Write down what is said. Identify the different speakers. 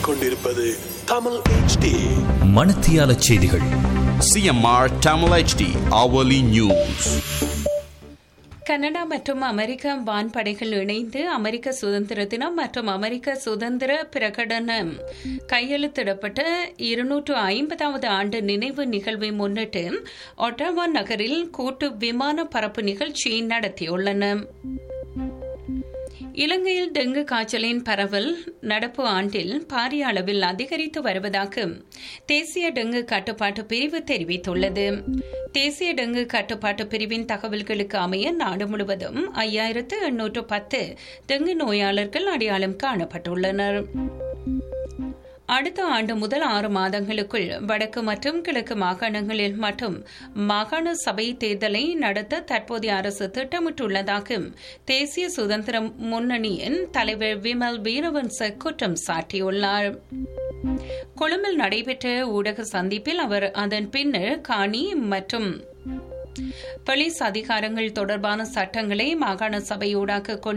Speaker 1: கேட்டுக்கொண்டிருப்பது தமிழ் HD
Speaker 2: மணத்தியால செய்திகள்
Speaker 3: CMR Tamil HD hourly news.
Speaker 4: Canada மற்றும் அமெரிக்க வான்படைகள் இணைந்து அமெரிக்க சுதந்திர தினம் மற்றும் அமெரிக்க சுதந்திர பிரகடனம் கையெழுத்திடப்பட்ட இருநூற்று ஐம்பதாவது ஆண்டு நினைவு நிகழ்வை முன்னிட்டு ஒட்டாவா நகரில் கூட்டு விமான பரப்பு நிகழ்ச்சி நடத்தியுள்ளன இலங்கையில் டெங்கு காய்ச்சலின் பரவல் நடப்பு ஆண்டில் பாரிய அளவில் அதிகரித்து வருவதாக தேசிய டெங்கு கட்டுப்பாட்டு பிரிவு தெரிவித்துள்ளது தேசிய டெங்கு கட்டுப்பாட்டு பிரிவின் தகவல்களுக்கு அமைய நாடு முழுவதும் ஐயாயிரத்து எண்ணூற்று பத்து டெங்கு நோயாளர்கள் அடையாளம் காணப்பட்டுள்ளனர் அடுத்த ஆண்டு முதல் ஆறு மாதங்களுக்குள் வடக்கு மற்றும் கிழக்கு மாகாணங்களில் மட்டும் மாகாண சபை தேர்தலை நடத்த தற்போதைய அரசு திட்டமிட்டுள்ளதாக தேசிய சுதந்திர முன்னணியின் தலைவர் விமல் வீரவன்ச குற்றம் சாட்டியுள்ளார் கொழும்பில் நடைபெற்ற ஊடக சந்திப்பில் அவர் அதன் பின்னர் காணி மற்றும் போலீஸ் அதிகாரங்கள் தொடர்பான சட்டங்களை மாகாண சபையூடாக கொண்டு